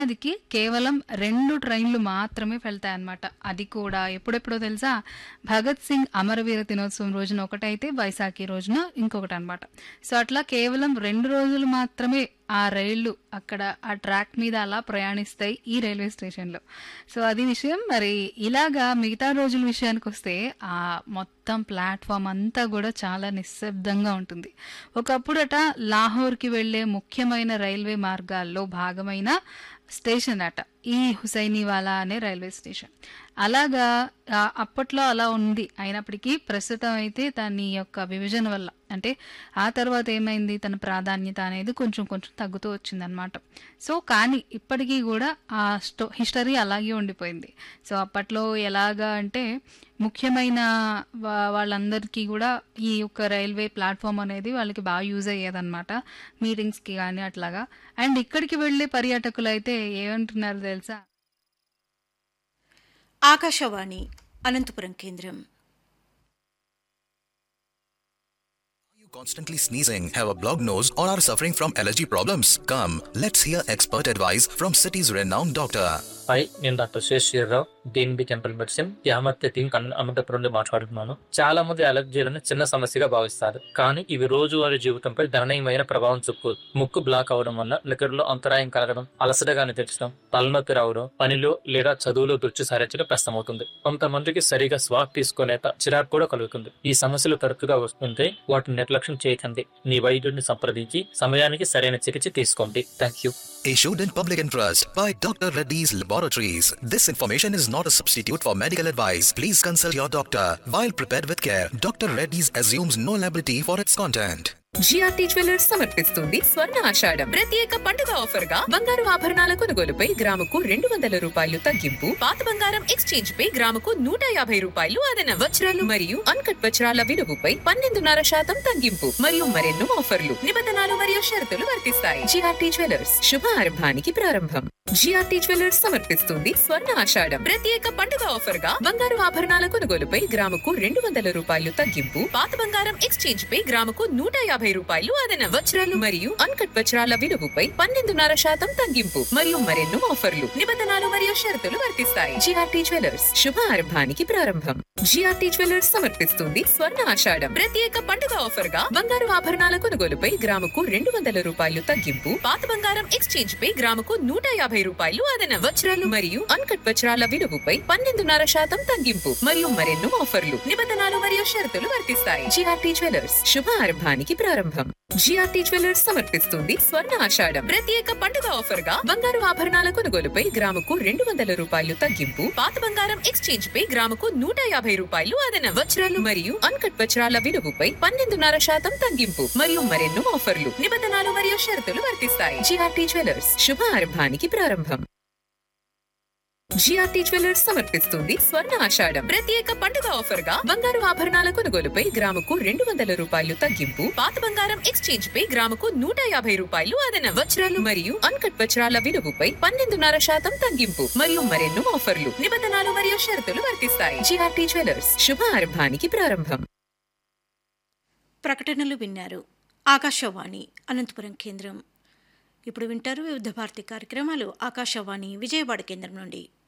అదికి కేవలం 2 ట్రైన్‌లు మాత్రమే వెళ్తాయన్నమాట. అది కూడా ఎప్పుడెప్పుడో తెలుసా? భగత్ సింగ్ అమరవీర దినోత్సవం రోజున ఒకటైతే, వైశాఖి రోజున ఇంకొకటనమాట. సో, అట్లా కేవలం 2 రోజులు మాత్రమే ఆ రైళ్లు అక్కడ ఆ ట్రాక్ మీద అలా ప్రయాణిస్తాయి ఈ రైల్వే స్టేషన్‌లో. సో, అది విషయం. మరి ఇలాగా మిగతా రోజుల విషయానికొస్తే ఆ మొత్తం ప్లాట్‌ఫార్మ్ అంతా గూడా చాలా నిశ్శబ్దంగా ఉంటుంది. ఒకప్పుడట లాహోర్‌కి వెళ్ళే ముఖ్యమైన రైల్వే మార్గాల్లో భాగమైన స్టేషన్ అట. ఈ హుసైనీవాలా అనే రైల్వే స్టేషన్. అలాగా ఆహ్, అప్పట్లో అలా ఉంది. అయినప్పటికీ ప్రస్తుతం అయితే దాని యొక్క విభజన వల్ల అంటే ఆ తర్వాత ఏమైంది తన ప్రాధాన్యత అనేది కొంచెం కొంచెం తగ్గుతూ వచ్చిందనమాట. సో, కానీ ఇప్పటికీ గూడా ఆ స్టో హిస్టరీ అలాగే ఉండిపోయింది. సో, అప్పట్లో ఎలాగా అంటే ముఖ్యమైన వా వాళ్ళందరికీ గూడా ఈ యొక్క రైల్వే ప్లాట్‌ఫార్మ్ అనేది వాళ్ళకి బాగా యూజ్ అయ్యేదనమాట. మీటింగ్స్‌కి గాని అట్లాగా. అండ్ ఇక్కడికి వెళ్ళే పర్యాటకులైతే ఏమంటున్నారో తెలుసా? ఆకాశవాణి అనంతపురం కేంద్రం you constantly sneezing, have a blocked nose, or are suffering from allergy problems? Come, let's hear expert advice from city's renowned doctor. Hi నేను డాక్టర్ శేషీరావు డిఎన్బి టెంపుల్ మెడిసిన్ యామర్త టీం కన్- అనంతపురం నుండి మాట్లాడుతున్నాను చాలా మంది అలర్జీలను చిన్న సమస్యగా భావిస్తారు కానీ ఇవి రోజువారీ జీవితంపై గణనీయమైన ప్రభావం చూపు ముక్కు బ్లాక్ అవడం వల్ల లిక్కర్లో అంతరాయం కలగడం అలసటగా అనిపించడం తలనొప్పి రావడం పనిలో లేదా చదువులో దృష్టి సారించడం కష్టమవుతుంది కొంతమందికి సరిగా శ్వాస తీసుకునేత చిరాకు కూడా కలుగుతుంది ఈ సమస్యలు తరచుగా వస్తుంటే వాటిని నిర్లక్ష్యం చేయకండి మీ వైద్యుడిని సంప్రదించి సమయానికి సరైన చికిత్స తీసుకోండి thank you Issued in public interest by Dr. Reddy's Laboratories. This information is not a substitute for medical advice. Please consult your doctor. While prepared with care, Dr. Reddy's assumes no liability for its content. GRT jewellers సమర్పిస్తుంది స్వర్ణ ఆషాఢం ప్రత్యేక పండుగ offer గా బంగారు ఆభరణాల కొనుగోలుపై గ్రాముకు రెండు వందల రూపాయలు తగ్గింపు పాత బంగారం ఎక్స్చేంజ్ పై గ్రాముకు నూట యాభై రూపాయలు అదన వజ్రాలు మరియు అన్కట్ వజ్రాల విలువపై పన్నెండున్నర శాతం తగ్గింపు మరియు మరెన్నో ఆఫర్లు నిబంధనలు మరియు షరతులు వర్తిస్తాయి జిఆర్టీ జ్యువెలర్స్ శుభ ఆరంభానికి ప్రారంభం జిఆర్టీ జ్యువెలర్స్ సమర్పిస్తుంది స్వర్ణ ఆషాఢం ప్రత్యేక పండుగ ఆఫర్ గా బంగారు ఆభరణాల కొనుగోలుపై గ్రాముకు రెండు వందల రూపాయలు తగ్గింపు పాత బంగారం ఎక్స్చేంజ్ పై గ్రాముకు నూట యాభై రూపాయలు అదన వజ్రాలు మరియు అన్కట్ వజ్రాల విలువపై పన్నెండున్నర శాతం తగ్గింపు మరియు మరెన్నో ఆఫర్లు నిబంధనలు మరియు షరతులు వర్తిస్తాయి జిఆర్టీ జ్యువెలర్స్ శుభ ఆరంభానికి ప్రారంభం జిఆర్టీ జ్యువెలర్స్ సమర్పిస్తుంది స్వర్ణ ఆషాఢం ప్రత్యేక పండుగ ఆఫర్ గా బంగారు ఆభరణాల కొనుగోలుపై గ్రాముకు రెండు వందల రూపాయలు తగ్గింపు పాత బంగారం ఎక్స్చేంజ్ పై గ్రాముకు నూట యాభై రూపాయలు అదన వజ్రాలు మరియు అన్కట్ వజ్రాల విలువపై పన్నెండున్నర శాతం తగ్గింపు మరియు మరెన్నో ఆఫర్లు నిబంధనలు మరియు షరతులు వర్తిస్తాయి జిఆర్టీ జ్యువెలర్స్ శుభ ఆరంభానికి ప్రారంభం జిఆర్టీ జ్యువెలర్స్ సమర్పిస్తుంది స్వర్ణ ఆషాఢం ప్రత్యేక పండుగ ఆఫర్ గా బంగారు ఆభరణాల కొనుగోలుపై గ్రాముకు రెండు వందల రూపాయలు తగ్గింపు పాత బంగారం ఎక్స్చేంజ్ పై గ్రాముకు నూట యాభై రూపాయలు అదన వజ్రాలు మరియు అన్కట్ వజ్రాల విలువపై పన్నెండున్నర శాతం తగ్గింపు మరియు మరెన్నో ఆఫర్లు నిబంధనలు మరియు షరతులు వర్తిస్తాయి జిఆర్టీ జ్యువెలర్స్ శుభ ఆరంభానికి ప్రారంభం జిఆర్టీ జ్యువెలర్స్ సమర్పిస్తుంది స్వర్ణ ఆషాఢం ప్రత్యేక పండుగ ఆఫర్ గా బంగారు ఆభరణాల కొనుగోలుపై గ్రాముకు రెండు వందల రూపాయలు తగ్గింపు పాత బంగారం ఎక్స్చేంజ్ పై గ్రాముకు నూట యాభై రూపాయలు అదన వజ్రాలు మరియు అన్కట్ వజ్రాల విలువపై పన్నెండున్నర శాతం తగ్గింపు మరియు మరెన్నో ఆఫర్లు నిబంధనలు మరియు షరతులు వర్తిస్తాయి జిఆర్టీ జ్యువెలర్స్ శుభ ఆరంభానికి ప్రారంభం ప్రకటనలు విన్నారు ఆకాశవాణి అనంతపురం కేంద్రం ఇప్పుడు వింటారు వివిధ భారతి కార్యక్రమాలు ఆకాశవాణి విజయవాడ కేంద్రం నుండి